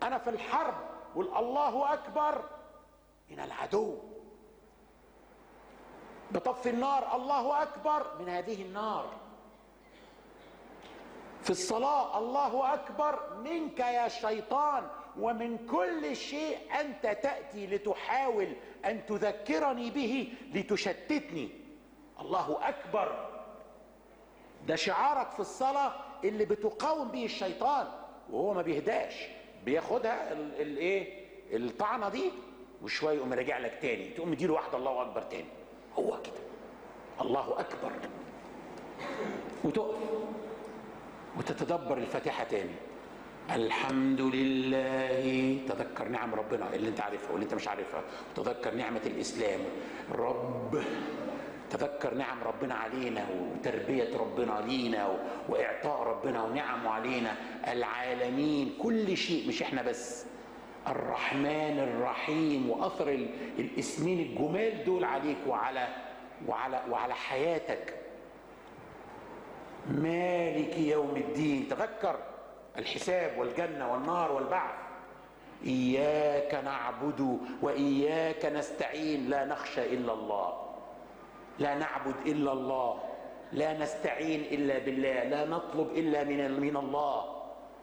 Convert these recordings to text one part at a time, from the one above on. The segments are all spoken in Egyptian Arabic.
انا في الحرب والله اكبر من العدو بطفي النار الله اكبر من هذه النار في الصلاه الله اكبر منك يا شيطان ومن كل شيء انت تاتي لتحاول ان تذكرني به لتشتتني الله اكبر ده شعارك في الصلاه اللي بتقاوم به الشيطان وهو ما بيهداش بياخدها الايه الطعنه دي وشويه يقوم راجع لك تاني تقوم مديله واحده الله اكبر تاني هو كده الله اكبر وتقف وتتدبر الفاتحه تاني الحمد لله تذكر نعم ربنا اللي انت عارفها واللي انت مش عارفها تذكر نعمه الاسلام رب تذكر نعم ربنا علينا وتربية ربنا لينا وإعطاء ربنا ونعمه علينا العالمين كل شيء مش احنا بس الرحمن الرحيم وأثر الاسمين الجمال دول عليك وعلى وعلى وعلى حياتك مالك يوم الدين تذكر الحساب والجنة والنار والبعث إياك نعبد وإياك نستعين لا نخشى إلا الله لا نعبد الا الله لا نستعين الا بالله لا نطلب الا من من الله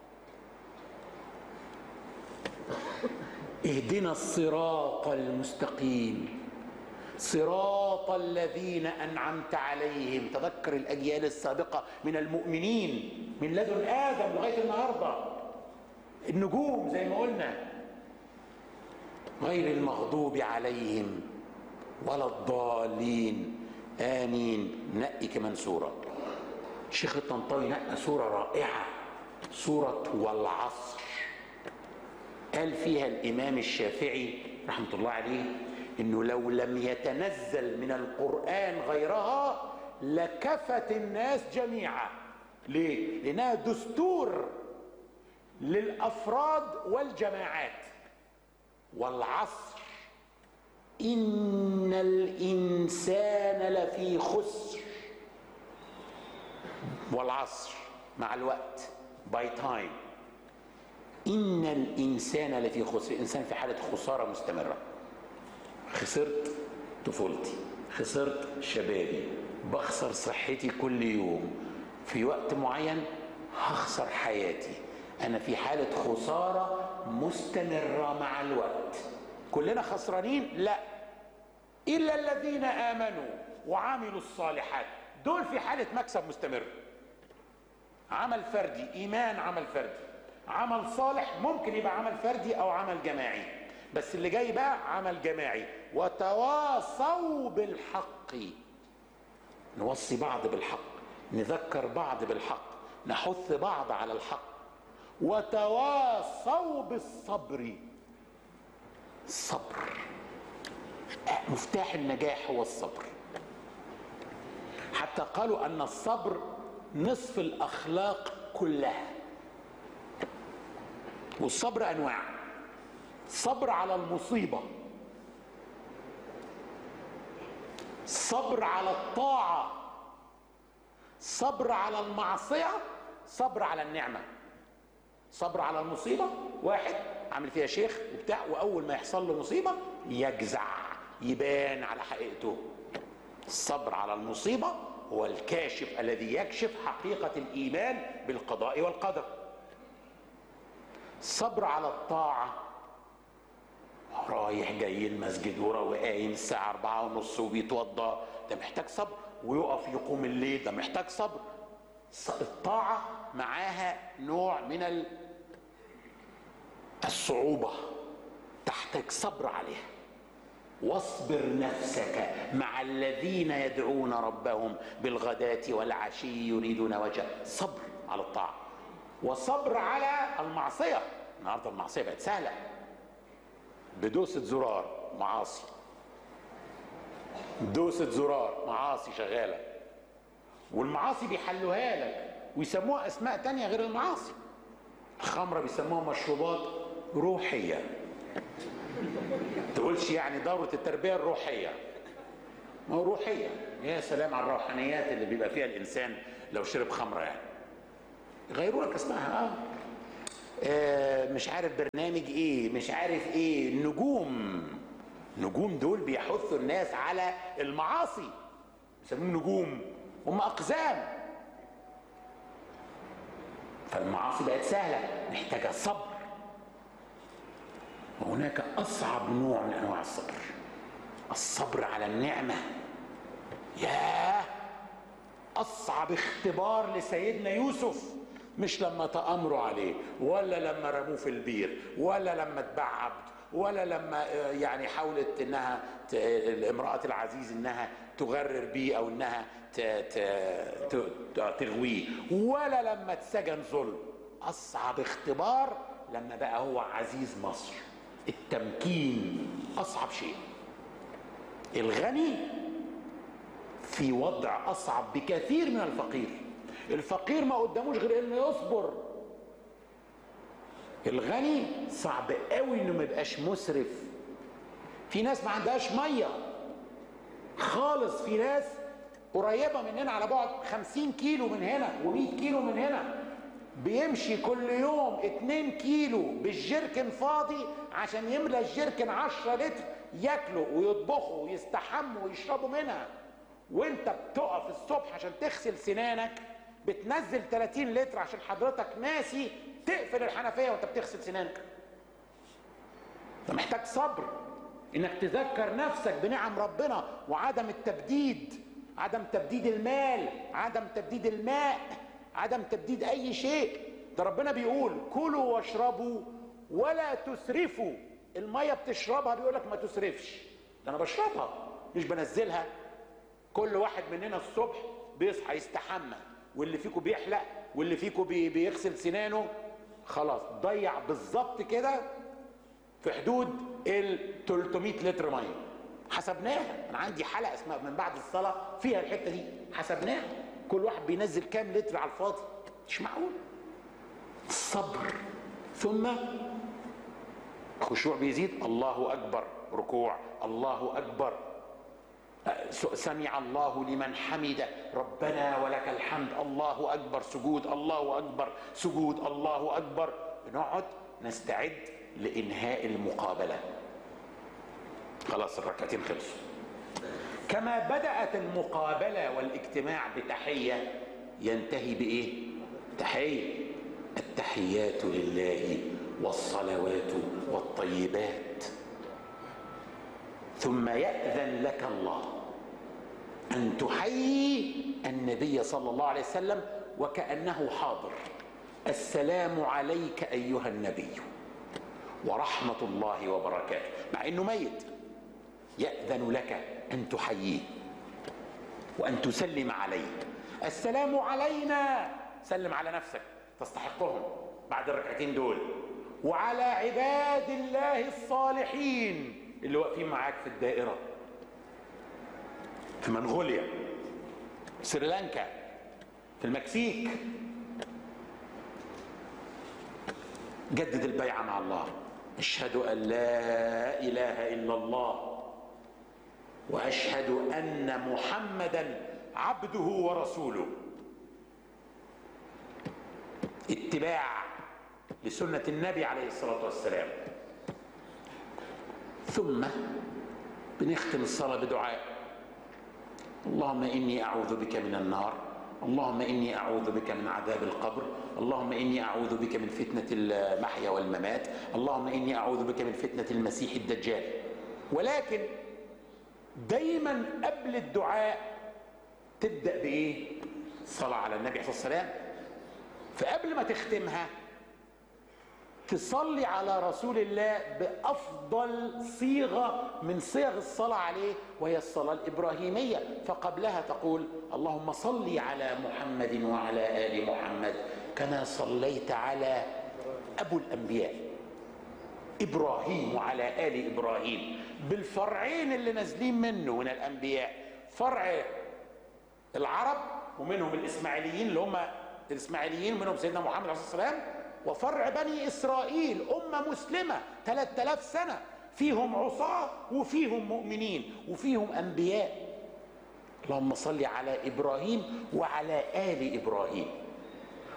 اهدنا الصراط المستقيم صراط الذين انعمت عليهم تذكر الاجيال السابقه من المؤمنين من لدن ادم لغايه النهارده النجوم زي ما قلنا غير المغضوب عليهم ولا الضالين امين نقي كمان سوره شيخ الطنطاوي نقى سوره رائعه سوره والعصر قال فيها الامام الشافعي رحمه الله عليه انه لو لم يتنزل من القران غيرها لكفت الناس جميعا ليه لانها دستور للافراد والجماعات والعصر إن الإنسان لفي خسر والعصر مع الوقت باي تايم إن الإنسان لفي خسر الإنسان في حالة خسارة مستمرة خسرت طفولتي خسرت شبابي بخسر صحتي كل يوم في وقت معين هخسر حياتي أنا في حالة خسارة مستمرة مع الوقت كلنا خسرانين لا الا الذين امنوا وعملوا الصالحات دول في حاله مكسب مستمر عمل فردي ايمان عمل فردي عمل صالح ممكن يبقى عمل فردي او عمل جماعي بس اللي جاي بقى عمل جماعي وتواصوا بالحق نوصي بعض بالحق نذكر بعض بالحق نحث بعض على الحق وتواصوا بالصبر الصبر مفتاح النجاح هو الصبر حتى قالوا ان الصبر نصف الاخلاق كلها والصبر انواع صبر على المصيبه صبر على الطاعه صبر على المعصيه صبر على النعمه صبر على المصيبه واحد عامل فيها شيخ وبتاع واول ما يحصل له مصيبه يجزع يبان على حقيقته الصبر على المصيبه هو الكاشف الذي يكشف حقيقه الايمان بالقضاء والقدر الصبر على الطاعه رايح جاي المسجد وقايم الساعة أربعة ونص وبيتوضى ده محتاج صبر ويقف يقوم الليل ده محتاج صبر الطاعة معاها نوع من ال الصعوبة تحتاج صبر عليها واصبر نفسك مع الذين يدعون ربهم بالغداة والعشي يريدون وجهه صبر على الطاعة وصبر على المعصية النهاردة المعصية بقت سهلة بدوسة زرار معاصي دوسة زرار معاصي شغالة والمعاصي بيحلوها لك ويسموها أسماء تانية غير المعاصي الخمرة بيسموها مشروبات روحية تقولش يعني دورة التربية الروحية ما هو روحية يا سلام على الروحانيات اللي بيبقى فيها الإنسان لو شرب خمرة يعني غيروا لك اسمها اه آه، مش عارف برنامج ايه مش عارف ايه نجوم نجوم دول بيحثوا الناس على المعاصي يسموهم نجوم هم اقزام فالمعاصي بقت سهله محتاجه صبر وهناك اصعب نوع من انواع الصبر الصبر على النعمه ياه اصعب اختبار لسيدنا يوسف مش لما تامروا عليه ولا لما رموه في البير ولا لما اتباع عبد ولا لما آه، يعني حاولت انها ت- امراه العزيز انها تغرر بيه او انها ت- ت- ت- تغويه ولا لما اتسجن ظلم اصعب اختبار لما بقى هو عزيز مصر التمكين اصعب شيء الغني في وضع اصعب بكثير من الفقير الفقير ما قداموش غير انه يصبر الغني صعب قوي انه ما يبقاش مسرف في ناس ما عندهاش ميه خالص في ناس قريبه مننا على بعد 50 كيلو من هنا و100 كيلو من هنا بيمشي كل يوم 2 كيلو بالجركن فاضي عشان يملى الجركن 10 لتر ياكلوا ويطبخوا ويستحموا ويشربوا منها وانت بتقف الصبح عشان تغسل سنانك بتنزل 30 لتر عشان حضرتك ناسي تقفل الحنفيه وانت بتغسل سنانك انت محتاج صبر انك تذكر نفسك بنعم ربنا وعدم التبديد عدم تبديد المال عدم تبديد الماء عدم تبديد اي شيء ده ربنا بيقول كلوا واشربوا ولا تسرفوا الميه بتشربها بيقول لك ما تسرفش ده انا بشربها مش بنزلها كل واحد مننا الصبح بيصحى يستحمى واللي فيكم بيحلق واللي فيكم بي بيغسل سنانه خلاص ضيع بالظبط كده في حدود ال 300 لتر ميه حسبناها انا عندي حلقه اسمها من بعد الصلاه فيها الحته دي حسبناها كل واحد بينزل كام لتر على الفاضي مش معقول الصبر ثم خشوع بيزيد الله اكبر ركوع الله اكبر سمع الله لمن حمده ربنا ولك الحمد الله اكبر سجود الله اكبر سجود الله اكبر بنقعد نستعد لانهاء المقابله خلاص الركعتين خلصوا كما بدات المقابله والاجتماع بتحيه ينتهي بايه تحيه التحيات لله والصلوات والطيبات ثم يأذن لك الله أن تحيي النبي صلى الله عليه وسلم وكأنه حاضر السلام عليك أيها النبي ورحمة الله وبركاته مع أنه ميت يأذن لك أن تحييه وأن تسلم عليه السلام علينا سلم على نفسك تستحقهم بعد الركعتين دول وعلى عباد الله الصالحين اللي واقفين معاك في الدائرة في منغوليا سريلانكا في المكسيك جدد البيعة مع الله اشهد ان لا اله الا الله واشهد ان محمدا عبده ورسوله اتباع لسنة النبي عليه الصلاة والسلام ثم بنختم الصلاة بدعاء اللهم إني أعوذ بك من النار اللهم إني أعوذ بك من عذاب القبر اللهم إني أعوذ بك من فتنة المحيا والممات اللهم إني أعوذ بك من فتنة المسيح الدجال ولكن دايما قبل الدعاء تبدأ بإيه صلاة على النبي عليه الصلاة والسلام فقبل ما تختمها تصلي على رسول الله بافضل صيغه من صيغ الصلاه عليه وهي الصلاه الابراهيميه فقبلها تقول اللهم صل على محمد وعلى ال محمد كما صليت على ابو الانبياء ابراهيم وعلى ال ابراهيم بالفرعين اللي نازلين منه من الانبياء فرع العرب ومنهم الاسماعيليين اللي هم الاسماعيليين منهم سيدنا محمد عليه الصلاه والسلام وفرع بني اسرائيل امه مسلمه 3000 سنه فيهم عصاه وفيهم مؤمنين وفيهم انبياء اللهم صل على ابراهيم وعلى ال ابراهيم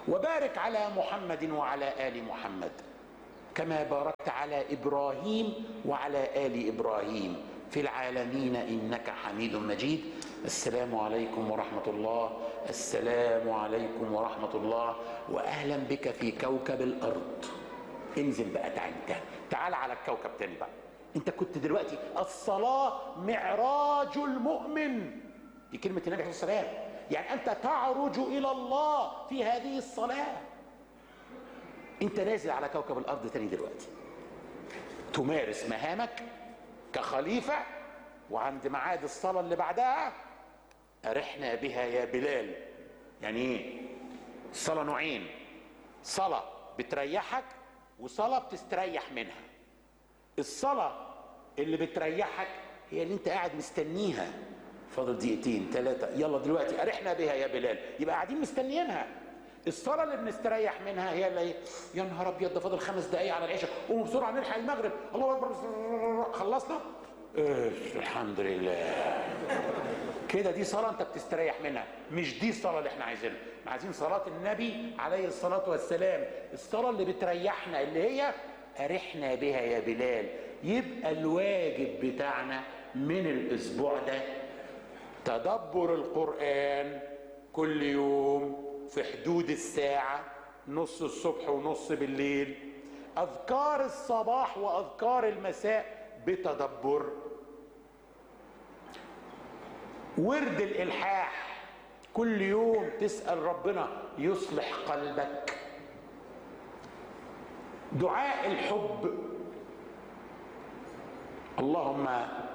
وبارك على محمد وعلى ال محمد كما باركت على ابراهيم وعلى ال ابراهيم في العالمين انك حميد مجيد السلام عليكم ورحمه الله السلام عليكم ورحمه الله واهلا بك في كوكب الارض انزل بقى تعال انت تعال على الكوكب تاني بقى انت كنت دلوقتي الصلاه معراج المؤمن دي كلمه النبي عليه الصلاه والسلام يعني انت تعرج الى الله في هذه الصلاه انت نازل على كوكب الارض تاني دلوقتي تمارس مهامك كخليفه وعند ميعاد الصلاه اللي بعدها ارحنا بها يا بلال يعني ايه الصلاه نوعين صلاه بتريحك وصلاه بتستريح منها الصلاه اللي بتريحك هي اللي انت قاعد مستنيها فاضل دقيقتين ثلاثة يلا دلوقتي أرحنا بها يا بلال يبقى قاعدين مستنيينها الصلاة اللي بنستريح منها هي اللي يا نهار أبيض ده فاضل خمس دقايق على العشاء قوموا بسرعة نلحق المغرب الله أكبر خلصنا؟ إيه الحمد لله كده دي صلاة أنت بتستريح منها مش دي الصلاة اللي احنا عايزينها احنا عايزين صلاة النبي عليه الصلاة والسلام الصلاة اللي بتريحنا اللي هي أرحنا بها يا بلال يبقى الواجب بتاعنا من الأسبوع ده تدبر القرآن كل يوم في حدود الساعة نص الصبح ونص بالليل أذكار الصباح وأذكار المساء بتدبر ورد الإلحاح كل يوم تسأل ربنا يصلح قلبك دعاء الحب اللهم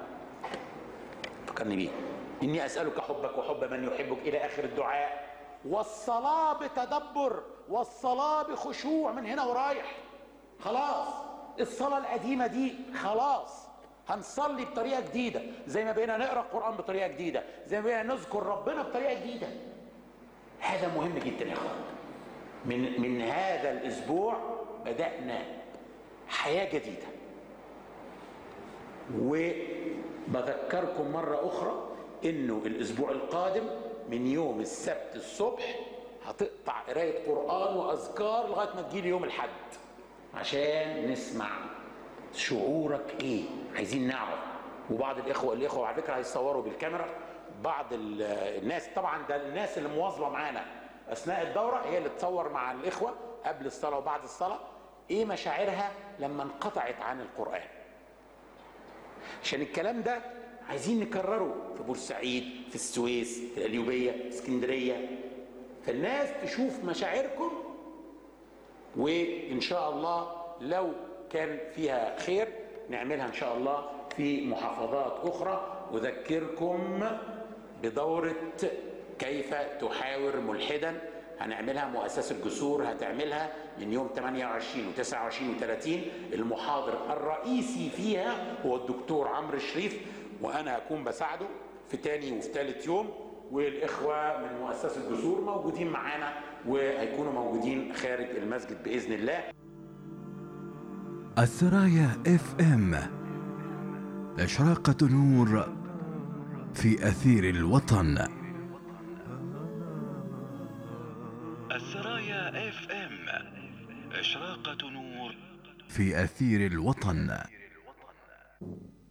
فكرني بيه إني أسألك حبك وحب من يحبك إلى آخر الدعاء والصلاة بتدبر والصلاة بخشوع من هنا ورايح خلاص الصلاة القديمة دي خلاص هنصلي بطريقة جديدة زي ما بقينا نقرأ القرآن بطريقة جديدة زي ما بقينا نذكر ربنا بطريقة جديدة هذا مهم جدا يا اخوان من من هذا الاسبوع بدأنا حياة جديدة وبذكركم مرة أخرى إنه الأسبوع القادم من يوم السبت الصبح هتقطع قراية قرآن وأذكار لغاية ما تجيلي يوم الحد عشان نسمع شعورك إيه عايزين نعرف وبعض الإخوة الإخوة على فكرة هيصوروا بالكاميرا بعض الناس طبعا ده الناس اللي مواظبة معانا أثناء الدورة هي اللي تصور مع الإخوة قبل الصلاة وبعد الصلاة إيه مشاعرها لما انقطعت عن القرآن عشان الكلام ده عايزين نكرره في بورسعيد في السويس في القليوبية في اسكندرية فالناس تشوف مشاعركم وإن شاء الله لو كان فيها خير نعملها إن شاء الله في محافظات أخرى أذكركم بدورة كيف تحاور ملحدا هنعملها مؤسسة الجسور هتعملها من يوم 28 و29 و30 المحاضر الرئيسي فيها هو الدكتور عمرو شريف وانا هكون بساعده في تاني وفي تالت يوم والاخوه من مؤسسه الجسور موجودين معانا وهيكونوا موجودين خارج المسجد باذن الله السرايا اف ام اشراقه نور في اثير الوطن السرايا اف ام اشراقه نور في اثير الوطن